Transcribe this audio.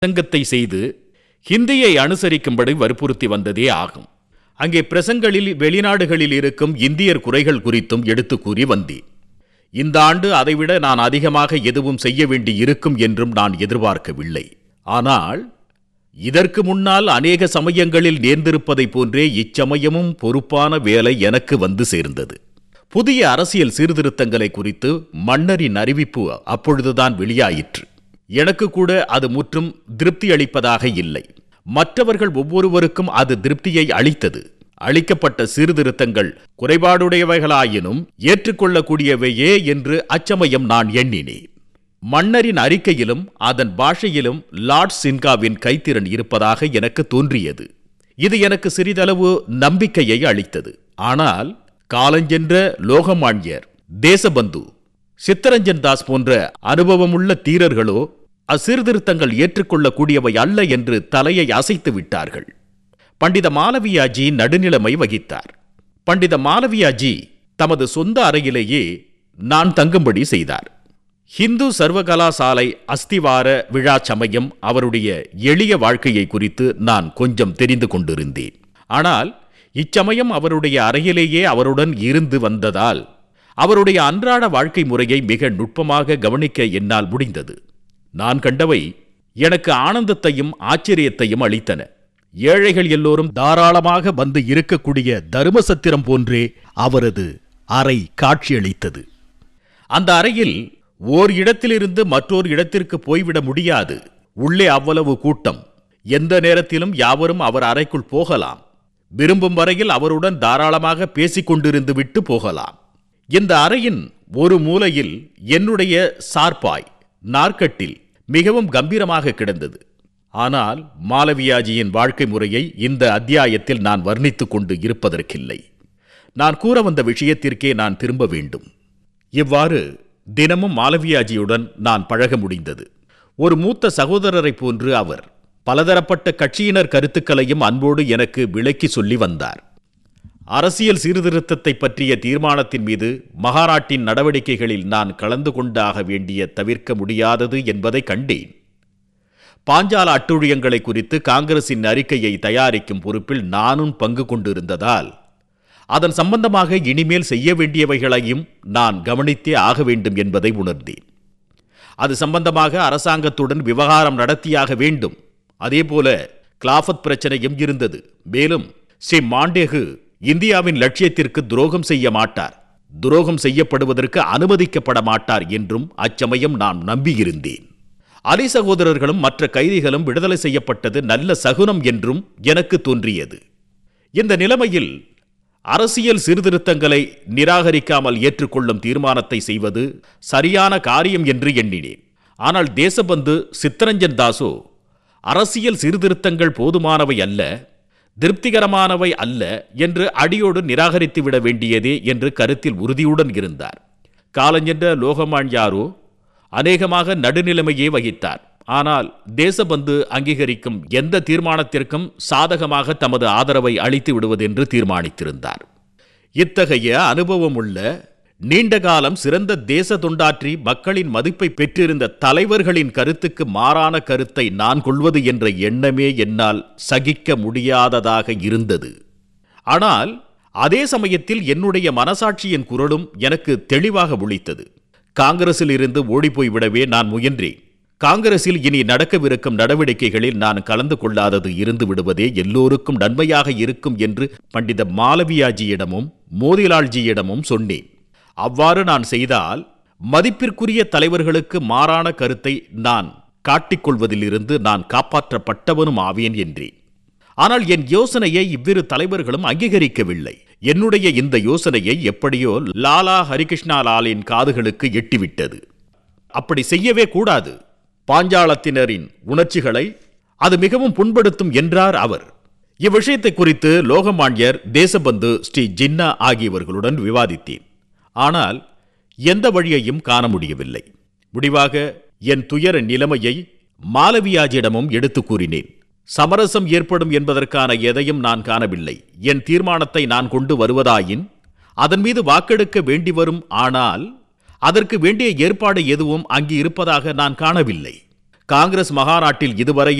பிரசங்கத்தை செய்து ஹிந்தியை அனுசரிக்கும்படி வற்புறுத்தி வந்ததே ஆகும் அங்கே பிரசங்களில் வெளிநாடுகளில் இருக்கும் இந்தியர் குறைகள் குறித்தும் எடுத்து கூறி வந்தேன் இந்த ஆண்டு அதைவிட நான் அதிகமாக எதுவும் செய்ய வேண்டி இருக்கும் என்றும் நான் எதிர்பார்க்கவில்லை ஆனால் இதற்கு முன்னால் அநேக சமயங்களில் நேர்ந்திருப்பதைப் போன்றே இச்சமயமும் பொறுப்பான வேலை எனக்கு வந்து சேர்ந்தது புதிய அரசியல் சீர்திருத்தங்களை குறித்து மன்னரின் அறிவிப்பு அப்பொழுதுதான் வெளியாயிற்று எனக்கு கூட அது முற்றும் திருப்தி அளிப்பதாக இல்லை மற்றவர்கள் ஒவ்வொருவருக்கும் அது திருப்தியை அளித்தது அளிக்கப்பட்ட சீர்திருத்தங்கள் குறைபாடுடையவைகளாயினும் ஏற்றுக்கொள்ளக்கூடியவையே என்று அச்சமயம் நான் எண்ணினேன் மன்னரின் அறிக்கையிலும் அதன் பாஷையிலும் லார்ட் சின்காவின் கைத்திறன் இருப்பதாக எனக்கு தோன்றியது இது எனக்கு சிறிதளவு நம்பிக்கையை அளித்தது ஆனால் காலஞ்சென்ற லோகமான்யர் தேசபந்து சித்தரஞ்சன் தாஸ் போன்ற அனுபவமுள்ள தீரர்களோ அசீர்திருத்தங்கள் ஏற்றுக்கொள்ளக்கூடியவை அல்ல என்று தலையை அசைத்து விட்டார்கள் பண்டித மாலவியாஜி நடுநிலைமை வகித்தார் பண்டித மாலவியாஜி தமது சொந்த அறையிலேயே நான் தங்கும்படி செய்தார் ஹிந்து சர்வகலாசாலை அஸ்திவார விழா சமயம் அவருடைய எளிய வாழ்க்கையை குறித்து நான் கொஞ்சம் தெரிந்து கொண்டிருந்தேன் ஆனால் இச்சமயம் அவருடைய அறையிலேயே அவருடன் இருந்து வந்ததால் அவருடைய அன்றாட வாழ்க்கை முறையை மிக நுட்பமாக கவனிக்க என்னால் முடிந்தது நான் கண்டவை எனக்கு ஆனந்தத்தையும் ஆச்சரியத்தையும் அளித்தன ஏழைகள் எல்லோரும் தாராளமாக வந்து இருக்கக்கூடிய தருமசத்திரம் போன்றே அவரது அறை காட்சியளித்தது அந்த அறையில் ஓர் இடத்திலிருந்து மற்றொரு இடத்திற்கு போய்விட முடியாது உள்ளே அவ்வளவு கூட்டம் எந்த நேரத்திலும் யாவரும் அவர் அறைக்குள் போகலாம் விரும்பும் வரையில் அவருடன் தாராளமாக பேசிக் கொண்டிருந்து விட்டு போகலாம் இந்த அறையின் ஒரு மூலையில் என்னுடைய சார்பாய் நார்க்கட்டில் மிகவும் கம்பீரமாக கிடந்தது ஆனால் மாலவியாஜியின் வாழ்க்கை முறையை இந்த அத்தியாயத்தில் நான் வர்ணித்துக் கொண்டு இருப்பதற்கில்லை நான் கூற வந்த விஷயத்திற்கே நான் திரும்ப வேண்டும் இவ்வாறு தினமும் மாலவியாஜியுடன் நான் பழக முடிந்தது ஒரு மூத்த சகோதரரைப் போன்று அவர் பலதரப்பட்ட கட்சியினர் கருத்துக்களையும் அன்போடு எனக்கு விளக்கி சொல்லி வந்தார் அரசியல் சீர்திருத்தத்தை பற்றிய தீர்மானத்தின் மீது மகாராட்டின் நடவடிக்கைகளில் நான் கலந்து கொண்டாக வேண்டிய தவிர்க்க முடியாதது என்பதை கண்டேன் பாஞ்சால அட்டுழியங்களை குறித்து காங்கிரசின் அறிக்கையை தயாரிக்கும் பொறுப்பில் நானும் பங்கு கொண்டிருந்ததால் அதன் சம்பந்தமாக இனிமேல் செய்ய வேண்டியவைகளையும் நான் கவனித்தே ஆக வேண்டும் என்பதை உணர்ந்தேன் அது சம்பந்தமாக அரசாங்கத்துடன் விவகாரம் நடத்தியாக வேண்டும் அதேபோல கிளாஃபத் பிரச்சனையும் இருந்தது மேலும் ஸ்ரீ மாண்டேகு இந்தியாவின் லட்சியத்திற்கு துரோகம் செய்ய மாட்டார் துரோகம் செய்யப்படுவதற்கு அனுமதிக்கப்பட மாட்டார் என்றும் அச்சமயம் நான் நம்பியிருந்தேன் அலி சகோதரர்களும் மற்ற கைதிகளும் விடுதலை செய்யப்பட்டது நல்ல சகுனம் என்றும் எனக்கு தோன்றியது இந்த நிலைமையில் அரசியல் சீர்திருத்தங்களை நிராகரிக்காமல் ஏற்றுக்கொள்ளும் தீர்மானத்தை செய்வது சரியான காரியம் என்று எண்ணினேன் ஆனால் தேசபந்து சித்தரஞ்சன் தாசோ அரசியல் சீர்திருத்தங்கள் போதுமானவை அல்ல திருப்திகரமானவை அல்ல என்று அடியோடு நிராகரித்து விட வேண்டியதே என்று கருத்தில் உறுதியுடன் இருந்தார் காலஞ்சென்ற லோகமான்யாரோ அநேகமாக நடுநிலைமையே வகித்தார் ஆனால் தேசபந்து அங்கீகரிக்கும் எந்த தீர்மானத்திற்கும் சாதகமாக தமது ஆதரவை அளித்து விடுவதென்று தீர்மானித்திருந்தார் இத்தகைய அனுபவமுள்ள நீண்ட காலம் சிறந்த தேச தொண்டாற்றி மக்களின் மதிப்பை பெற்றிருந்த தலைவர்களின் கருத்துக்கு மாறான கருத்தை நான் கொள்வது என்ற எண்ணமே என்னால் சகிக்க முடியாததாக இருந்தது ஆனால் அதே சமயத்தில் என்னுடைய மனசாட்சியின் குரலும் எனக்கு தெளிவாக ஒழித்தது காங்கிரஸில் இருந்து ஓடிப்போய் விடவே நான் முயன்றேன் காங்கிரஸில் இனி நடக்கவிருக்கும் நடவடிக்கைகளில் நான் கலந்து கொள்ளாதது இருந்து விடுவதே எல்லோருக்கும் நன்மையாக இருக்கும் என்று பண்டித மாலவியாஜியிடமும் மோதிலால்ஜியிடமும் சொன்னேன் அவ்வாறு நான் செய்தால் மதிப்பிற்குரிய தலைவர்களுக்கு மாறான கருத்தை நான் காட்டிக்கொள்வதிலிருந்து நான் காப்பாற்றப்பட்டவனும் ஆவேன் என்றேன் ஆனால் என் யோசனையை இவ்விரு தலைவர்களும் அங்கீகரிக்கவில்லை என்னுடைய இந்த யோசனையை எப்படியோ லாலா ஹரிகிருஷ்ணா லாலின் காதுகளுக்கு எட்டிவிட்டது அப்படி செய்யவே கூடாது பாஞ்சாலத்தினரின் உணர்ச்சிகளை அது மிகவும் புண்படுத்தும் என்றார் அவர் இவ்விஷயத்தை குறித்து லோகமான்யர் தேசபந்து ஸ்ரீ ஜின்னா ஆகியவர்களுடன் விவாதித்தேன் ஆனால் எந்த வழியையும் காண முடியவில்லை முடிவாக என் துயர நிலைமையை மாலவியாஜிடமும் எடுத்து கூறினேன் சமரசம் ஏற்படும் என்பதற்கான எதையும் நான் காணவில்லை என் தீர்மானத்தை நான் கொண்டு வருவதாயின் அதன் மீது வாக்கெடுக்க வேண்டி வரும் ஆனால் அதற்கு வேண்டிய ஏற்பாடு எதுவும் அங்கு இருப்பதாக நான் காணவில்லை காங்கிரஸ் மகாநாட்டில் இதுவரை